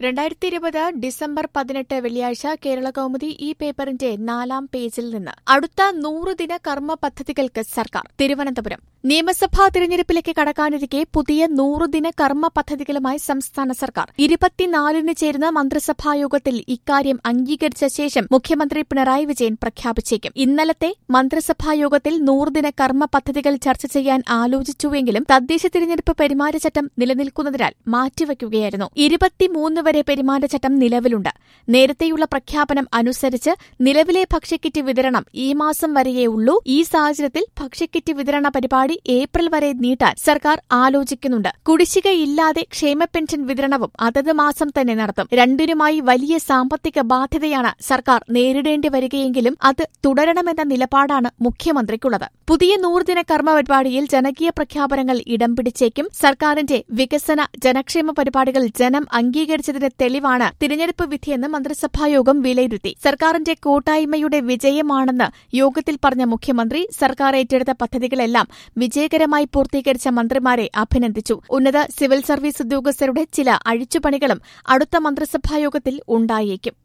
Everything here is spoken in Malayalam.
രണ്ടായിരത്തി ഇരുപത് ഡിസംബർ പതിനെട്ട് വെള്ളിയാഴ്ച കേരള കൗമുദി ഈ പേപ്പറിന്റെ നാലാം പേജിൽ നിന്ന് അടുത്ത നൂറ് ദിന കർമ്മ പദ്ധതികൾക്ക് സർക്കാർ തിരുവനന്തപുരം നിയമസഭാ തിരഞ്ഞെടുപ്പിലേക്ക് കടക്കാനിരിക്കെ പുതിയ നൂറുദിന കർമ്മ പദ്ധതികളുമായി സംസ്ഥാന സർക്കാർ ഇരുപത്തിനാലിന് ചേരുന്ന മന്ത്രിസഭായോഗത്തിൽ ഇക്കാര്യം അംഗീകരിച്ച ശേഷം മുഖ്യമന്ത്രി പിണറായി വിജയൻ പ്രഖ്യാപിച്ചേക്കും ഇന്നലത്തെ മന്ത്രിസഭായോഗത്തിൽ നൂറുദിന കർമ്മ പദ്ധതികൾ ചർച്ച ചെയ്യാൻ ആലോചിച്ചുവെങ്കിലും തദ്ദേശ തിരഞ്ഞെടുപ്പ് പെരുമാറ്റച്ചട്ടം നിലനിൽക്കുന്നതിനാൽ മാറ്റിവയ്ക്കുകയായിരുന്നു ഇരുപത്തിമൂന്ന് വരെ പെരുമാറ്റച്ചട്ടം നിലവിലുണ്ട് നേരത്തെയുള്ള പ്രഖ്യാപനം അനുസരിച്ച് നിലവിലെ ഭക്ഷ്യക്കിറ്റ് വിതരണം ഈ മാസം വരെയേ ഉള്ളൂ ഈ സാഹചര്യത്തിൽ ഭക്ഷ്യക്കിറ്റ് വിതരണ പരിപാടി ഏപ്രിൽ വരെ നീട്ടാൻ സർക്കാർ ആലോചിക്കുന്നുണ്ട് കുടിശ്ശികയില്ലാതെ ക്ഷേമ പെൻഷൻ വിതരണവും അതത് മാസം തന്നെ നടത്തും രണ്ടിനുമായി വലിയ സാമ്പത്തിക ബാധ്യതയാണ് സർക്കാർ നേരിടേണ്ടി വരികയെങ്കിലും അത് തുടരണമെന്ന നിലപാടാണ് മുഖ്യമന്ത്രിക്കുള്ളത് പുതിയ നൂറുദിന കർമ്മ പരിപാടിയിൽ ജനകീയ പ്രഖ്യാപനങ്ങൾ ഇടം പിടിച്ചേക്കും സർക്കാരിന്റെ വികസന ജനക്ഷേമ പരിപാടികൾ ജനം അംഗീകരിച്ചതിന് തെളിവാണ് തിരഞ്ഞെടുപ്പ് വിധിയെന്ന് മന്ത്രിസഭായോഗം വിലയിരുത്തി സർക്കാരിന്റെ കൂട്ടായ്മയുടെ വിജയമാണെന്ന് യോഗത്തിൽ പറഞ്ഞ മുഖ്യമന്ത്രി സർക്കാർ ഏറ്റെടുത്ത പദ്ധതികളെല്ലാം വിജയകരമായി പൂർത്തീകരിച്ച മന്ത്രിമാരെ അഭിനന്ദിച്ചു ഉന്നത സിവിൽ സർവീസ് ഉദ്യോഗസ്ഥരുടെ ചില അഴിച്ചുപണികളും അടുത്ത മന്ത്രിസഭായോഗത്തിൽ ഉണ്ടായേക്കും